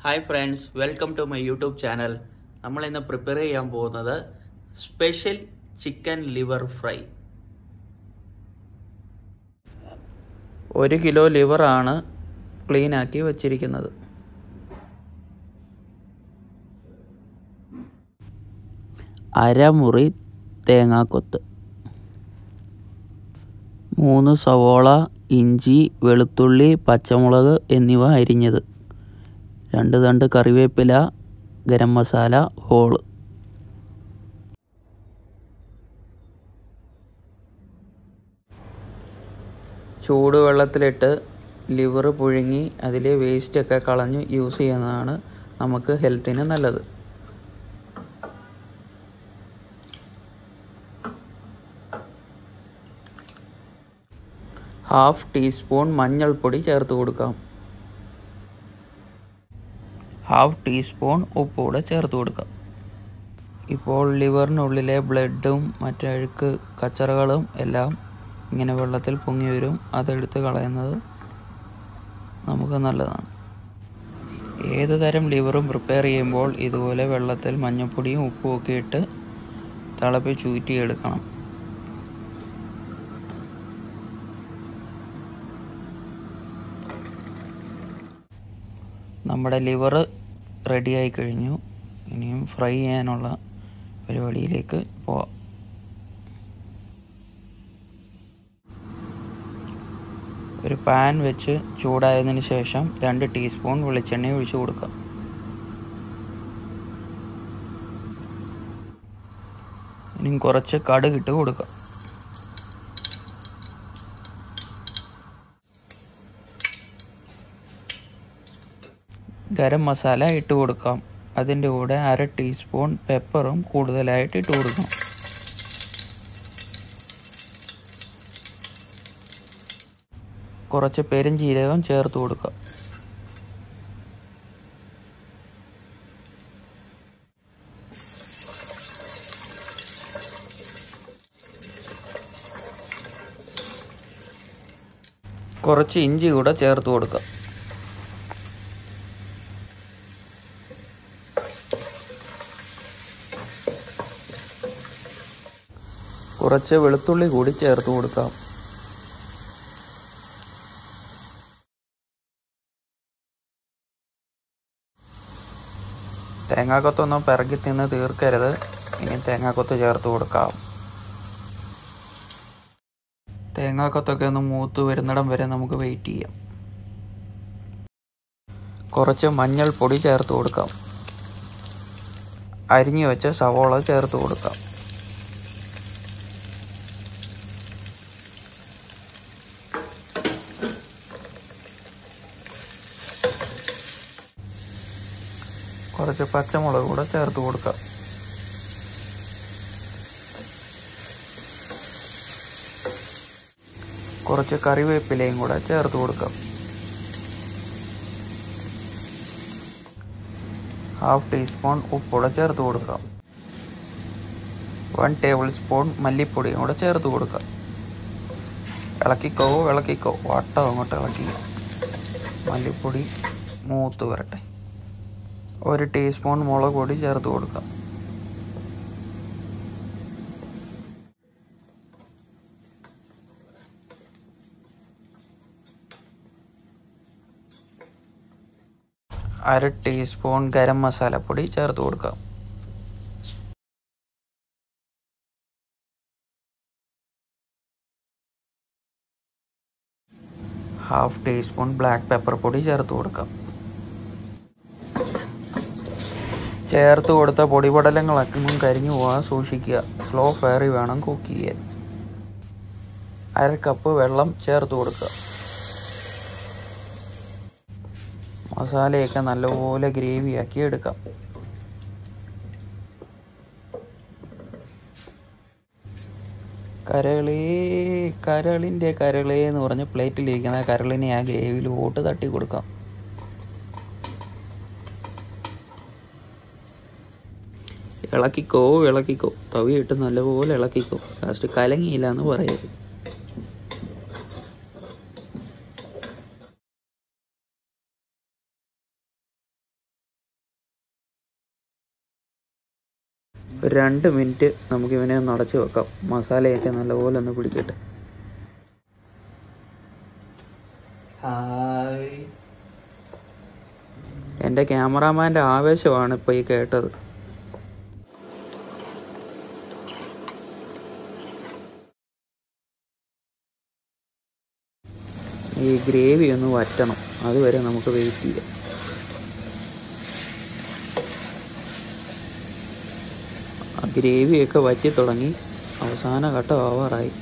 hi friends welcome to my YouTube channel നമ്മൾ ഇന്ന് prepare ചെയ്യാൻ പോകുന്നത് സ്പെഷ്യൽ ചിക്കൻ ലിവർ ഫ്രൈ ഒരു കിലോ ലിവറാണ് ക്ലീൻ ആക്കി വച്ചിരിക്കുന്നത് അരമുറി തേങ്ങാക്കൊത്ത് മൂന്ന് സവോള ഇഞ്ചി വെളുത്തുള്ളി പച്ചമുളക് എന്നിവ അരിഞ്ഞത് രണ്ട് തണ്ട് കറിവേപ്പില ഗരം മസാല ഹോള് ചൂടുവെള്ളത്തിലിട്ട് ലിവർ പുഴുങ്ങി അതിലെ വേസ്റ്റൊക്കെ കളഞ്ഞ് യൂസ് ചെയ്യുന്നതാണ് നമുക്ക് ഹെൽത്തിന് നല്ലത് ഹാഫ് ടീസ്പൂൺ മഞ്ഞൾപ്പൊടി ചേർത്ത് കൊടുക്കാം ഹാഫ് ടീസ്പൂൺ ഉപ്പ് കൂടെ ചേർത്ത് കൊടുക്കാം ഇപ്പോൾ ലിവറിനുള്ളിലെ ബ്ലഡും മറ്റഴുക്ക് കച്ചറകളും എല്ലാം ഇങ്ങനെ വെള്ളത്തിൽ പൊങ്ങി വരും അതെടുത്ത് കളയുന്നത് നമുക്ക് നല്ലതാണ് ഏത് തരം ലിവറും പ്രിപ്പയർ ചെയ്യുമ്പോൾ ഇതുപോലെ വെള്ളത്തിൽ മഞ്ഞൾപ്പൊടിയും ഉപ്പും ഒക്കെ ഇട്ട് തിളപ്പിച്ച് ഊറ്റിയെടുക്കണം നമ്മുടെ ലിവർ റെഡിയായി കഴിഞ്ഞു ഇനിയും ഫ്രൈ ചെയ്യാനുള്ള പരിപാടിയിലേക്ക് പോവാം ഒരു പാൻ വെച്ച് ചൂടായതിന് ശേഷം രണ്ട് ടീസ്പൂൺ വെളിച്ചെണ്ണ ഒഴിച്ചു കൊടുക്കാം ഇനിയും കുറച്ച് കടുകിട്ട് കൊടുക്കാം ഗരം മസാല ഇട്ട് കൊടുക്കാം അതിൻ്റെ കൂടെ അര ടീസ്പൂൺ പെപ്പറും കൂടുതലായിട്ട് ഇട്ട് കൊടുക്കണം കുറച്ച് പെരുംജീരകം ചേർത്ത് കൊടുക്കാം കുറച്ച് ഇഞ്ചി കൂടെ ചേർത്ത് കൊടുക്കാം കുറച്ച് വെളുത്തുള്ളി കൂടി ചേർത്ത് കൊടുക്കാം തേങ്ങാക്കൊത്തൊന്നും പിറകി തിന്ന് തീർക്കരുത് ഇനി തേങ്ങാക്കൊത്ത് ചേർത്ത് കൊടുക്കാം തേങ്ങാക്കൊത്തൊക്കെ ഒന്ന് മൂത്ത് വരുന്നിടം വരെ നമുക്ക് വെയിറ്റ് ചെയ്യാം കുറച്ച് മഞ്ഞൾപ്പൊടി ചേർത്ത് കൊടുക്കാം അരിഞ്ഞു വെച്ച സവോള ചേർത്ത് കൊടുക്കാം കുറച്ച് പച്ചമുളക് കൂടെ ചേർത്ത് കൊടുക്കാം കുറച്ച് കറിവേപ്പിലയും കൂടെ ചേർത്ത് കൊടുക്കാം ഹാഫ് ടീസ്പൂൺ ഉപ്പൂടെ ചേർത്ത് കൊടുക്കാം വൺ ടേബിൾ സ്പൂൺ മല്ലിപ്പൊടിയും കൂടെ ചേർത്ത് കൊടുക്കാം ഇളക്കിക്കോ ഇളക്കിക്കോ വട്ടം അങ്ങോട്ട് ഇളക്കി മല്ലിപ്പൊടി മൂത്ത് വരട്ടെ ഒരു ടീസ്പൂൺ മുളക് പൊടി ചേർത്ത് കൊടുക്കാം അര ടീസ്പൂൺ ഗരം മസാലപ്പൊടി ചേർത്ത് കൊടുക്കാം ഹാഫ് ടീസ്പൂൺ ബ്ലാക്ക് പെപ്പർ പൊടി ചേർത്ത് കൊടുക്കാം ചേർത്ത് കൊടുത്ത പൊടിപടലങ്ങളൊക്കെ ഒന്നും കരിഞ്ഞു പോകാൻ സൂക്ഷിക്കുക സ്ലോ ഫയറിൽ വേണം കുക്ക് ചെയ്യാൻ അര കപ്പ് വെള്ളം ചേർത്ത് കൊടുക്കുക മസാലയൊക്കെ നല്ലപോലെ ഗ്രേവിയാക്കി എടുക്കാം കരളേ കരളിൻ്റെ കരളേ എന്ന് പറഞ്ഞ് പ്ലേറ്റിലിരിക്കുന്ന കരളിനെ ആ ഗ്രേവിയിലോട്ട് തട്ടി കൊടുക്കാം ഇളക്കിക്കോ ഇളക്കിക്കോ തവിയിട്ട് നല്ലപോലെ ഇളക്കിക്കോ ലാസ്റ്റ് കലങ്ങിയില്ല എന്ന് പറയരുത് ഒരു രണ്ട് മിനിറ്റ് നമുക്ക് ഇവനെ ഒന്ന് അടച്ച് വെക്കാം മസാലയൊക്കെ നല്ലപോലെ ഒന്ന് പിടിക്കട്ടെ ഹായ് എൻ്റെ ക്യാമറാമാൻ്റെ ആവേശമാണ് ഇപ്പോൾ ഈ കേട്ടത് ഈ ഗ്രേവി ഒന്ന് വറ്റണം അതുവരെ നമുക്ക് വെയിറ്റ് ചെയ്യാം ആ ഗ്രേവിയൊക്കെ വറ്റി തുടങ്ങി അവസാന ഘട്ടം ആവാറായി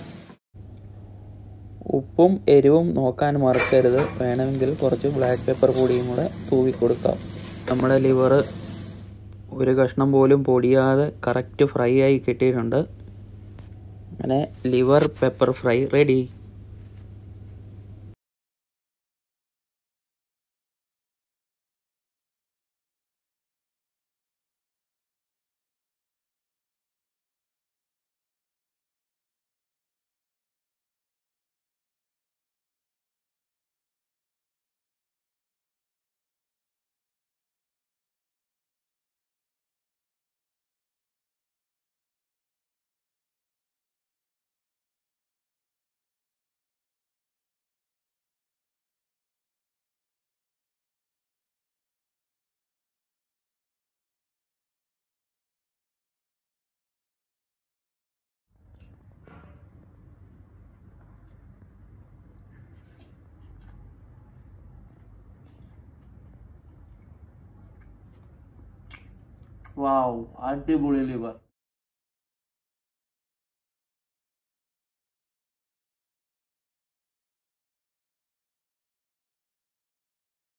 ഉപ്പും എരിവും നോക്കാൻ മറക്കരുത് വേണമെങ്കിൽ കുറച്ച് ബ്ലാക്ക് പെപ്പർ പൊടിയും കൂടെ തൂവി കൊടുക്കാം നമ്മുടെ ലിവർ ഒരു കഷ്ണം പോലും പൊടിയാതെ കറക്റ്റ് ഫ്രൈ ആയി കിട്ടിയിട്ടുണ്ട് അങ്ങനെ liver pepper fry ready wow അടിപൊളി ലിവർ